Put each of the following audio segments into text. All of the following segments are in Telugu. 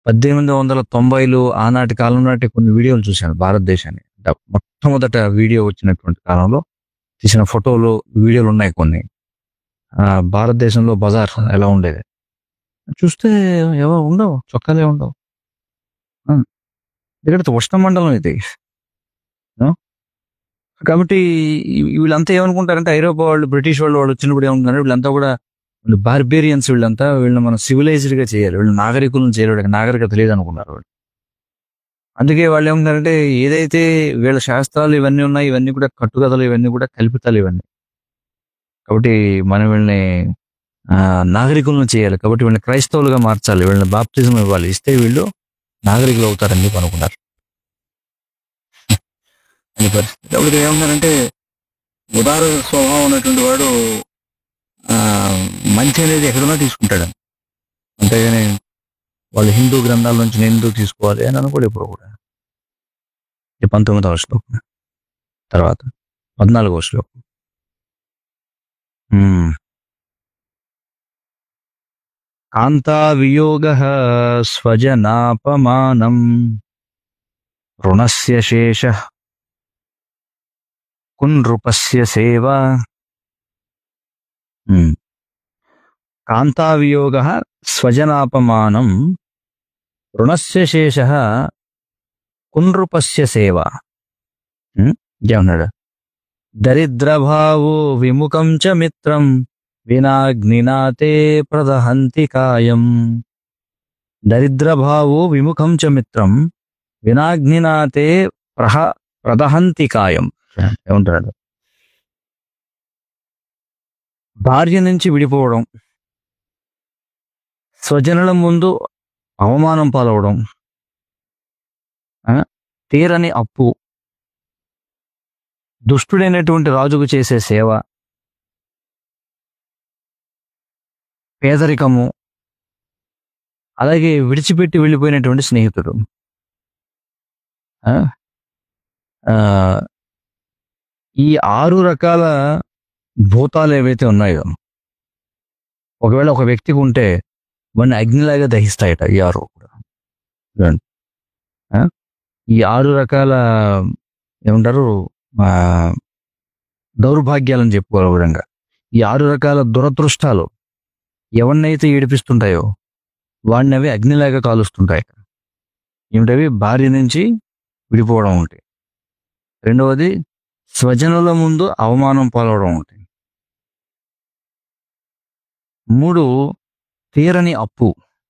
పద్దెనిమిది వందల తొంభైలు ఆనాటి కాలం నాటి కొన్ని వీడియోలు చూశాను భారతదేశాన్ని అంటే మొట్టమొదట వీడియో వచ్చినటువంటి కాలంలో తీసిన ఫోటోలు వీడియోలు ఉన్నాయి కొన్ని ఆ, భారతదేశంలో బజార్ ఎలా ఉండేది చూస్తే ఏవో ఉండవు చొక్కాలే ఉండవు ఆ, ఎందుకంటే ఉష్ణమండలం ఇది ఆ? కాబట్టి ఈ- వీళ్ళంతా ఏమనుకుంటారంటే ఐరోపా వాళ్ళు బ్రిటిష్ వాళ్ళు వాళ్ళు వచ్చినప్పుడు ఏమనుకుంటారు వీళ్ళంతా కూడా బార్బేరియన్స్ వీళ్ళంతా వీళ్ళని మనం సివిలైజ్డ్ గా చేయాలి వీళ్ళు నాగరికులను చేయలేడు నాగరికత లేదు అనుకున్నారు వాళ్ళు అందుకే వాళ్ళు ఏమంటారంటే ఏదైతే వీళ్ళ శాస్త్రాలు ఇవన్నీ ఉన్నాయి ఇవన్నీ కూడా కట్టుకథలు ఇవన్నీ కూడా కల్పితాలు ఇవన్నీ కాబట్టి మనం వీళ్ళని ఆ, నాగరికులను చేయాలి కాబట్టి వీళ్ళని క్రైస్తవులుగా మార్చాలి వీళ్ళని బాప్తిజం ఇవ్వాలి ఇస్తే వీళ్ళు నాగరికులు అవుతారని చెప్పి అనుకున్నారు అని పరిస్థితి కాబట్టి ఏమన్నారంటే ఉదార స్వభావం ఉన్నటువంటి వాడు ఆ, మంచి అనేది ఎక్కడున్నా తీసుకుంటాడు అంతేగాని వాళ్ళు హిందూ గ్రంథాల నుంచి నేను ఎందుకు తీసుకోవాలి అని అనుకోడు ఇప్పుడు కూడా ఇది పంతొమ్మిదవ శ్లోకం తర్వాత పద్నాలుగవ శ్లోకం మ్మ్. కాంతా వియోగ స్వజనాపమానం రుణస్య శేష కున్ృపస్య సేవ మ్మ్. కాంతావియోగ స్వజనాపమానం రుణస్య శేష కున్రుపస్య సేవ మ్మ్? ఇంకేమన్నాడు దరిద్రభావో విముఖం చ మిత్రం వినాగ్నినాతే ప్రదహంతి కాయం దరిద్రభావో విముఖం చ మిత్రం వినాగ్నినాతే ప్రహ ప్రదహంతి కాయం ఏమంటాడు భార్య నుంచి విడిపోవడం స్వజనుల ముందు అవమానం పాలవడం ఆ, తీరని అప్పు దుష్టుడైనటువంటి రాజుకు చేసే సేవ పేదరికము అలాగే విడిచిపెట్టి వెళ్ళిపోయినటువంటి స్నేహితుడు ఆ, ఆ, ఈ ఆరు రకాల భూతాలు ఏవైతే ఉన్నాయో ఒకవేళ ఒక వ్యక్తికి ఉంటే వాడిని అగ్నిలాగా దహిస్తాయట ఈ ఆరు కూడా చూడండి. ఆ? ఈ ఆరు రకాల ఏమంటారు ఆ, దౌర్భాగ్యాలని చెప్పుకోవాలి ఒక విధంగా ఈ ఆరు రకాల దురదృష్టాలు ఎవరినైతే ఏడిపిస్తుంటాయో వాడిని అవి అగ్నిలాగా కాలుస్తుంటాయి ఏమిటవి భార్య నుంచి విడిపోవడం ఒకటి రెండవది స్వజనుల ముందు అవమానం పాలవడం ఒకటి మూడు తీరని అప్పు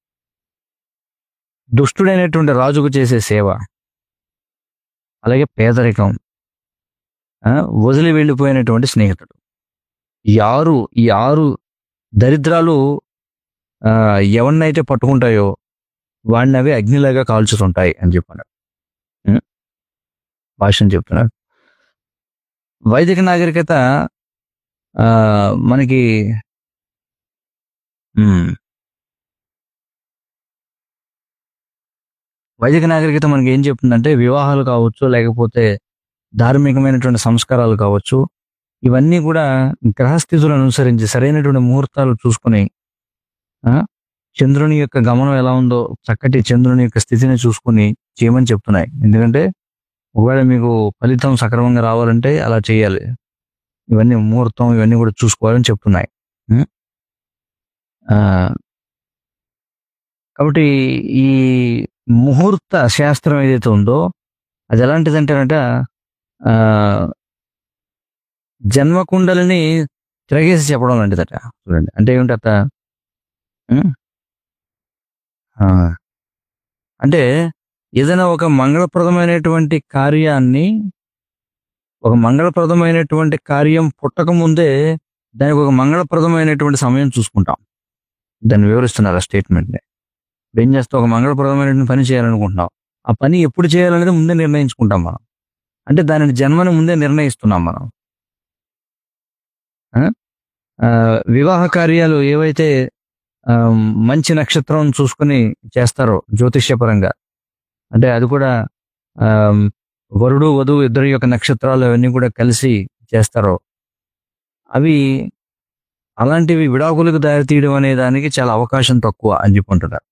దుష్టుడైనటువంటి రాజుకు చేసే సేవ అలాగే పేదరికం ఆ, వదిలి వెళ్ళిపోయినటువంటి స్నేహితుడు ఈ ఆరు ఈ ఆరు దరిద్రాలు ఆ, ఎవరినైతే పట్టుకుంటాయో వాడిని అవి అగ్నిలాగా కాల్చుతుంటాయి అని చెప్పాడు ఉం? భాష్యం చెప్తున్నాడు వైదిక నాగరికత ఆ, మనకి ఉం, వైదిక నాగరికత మనకి ఏం చెప్తుందంటే వివాహాలు కావచ్చు లేకపోతే ధార్మికమైనటువంటి సంస్కారాలు కావచ్చు ఇవన్నీ కూడా గ్రహస్థితులను అనుసరించి సరైనటువంటి ముహూర్తాలు చూసుకుని ఆ, చంద్రుని యొక్క గమనం ఎలా ఉందో చక్కటి చంద్రుని యొక్క స్థితిని చూసుకుని చేయమని చెప్తున్నాయి ఎందుకంటే ఒకవేళ మీకు ఫలితం సక్రమంగా రావాలంటే అలా చేయాలి ఇవన్నీ ముహూర్తం ఇవన్నీ కూడా చూసుకోవాలని చెప్తున్నాయి ఉం? ఆ, కాబట్టి ఈ ముహూర్త శాస్త్రం ఏదైతే ఉందో అది ఎలాంటిదంటేనట ఆ, జన్మకుండలిని తిరగేసి చెప్పడం లాంటిదట చూడండి అంటే ఏమిటట ఉం? ఆ, అంటే ఏదైనా ఒక మంగళప్రదమైనటువంటి కార్యాన్ని ఒక మంగళప్రదమైనటువంటి కార్యం పుట్టక ముందే దానికి ఒక మంగళప్రదమైనటువంటి సమయం చూసుకుంటాం దాన్ని వివరిస్తున్నారు ఆ స్టేట్మెంట్ ని ఇప్పుడు ఏం చేస్తాం ఒక మంగళప్రదమైనటువంటి పని చేయాలనుకుంటున్నాం ఆ పని ఎప్పుడు చేయాలనేది ముందే నిర్ణయించుకుంటాం మనం అంటే దానిని జన్మని ముందే నిర్ణయిస్తున్నాం మనం ఆ? ఆ, వివాహ కార్యాలు ఏవైతే ఆ, మంచి నక్షత్రం చూసుకుని చేస్తారో జ్యోతిష్యపరంగా అంటే అది కూడా ఆ, వరుడు వధువు ఇద్దరి యొక్క నక్షత్రాలు అవన్నీ కూడా కలిసి చేస్తారో అవి అలాంటివి విడాకులకు దారి తీయడం అనే దానికి చాలా అవకాశం తక్కువ అని చెప్పుకుంటున్నారు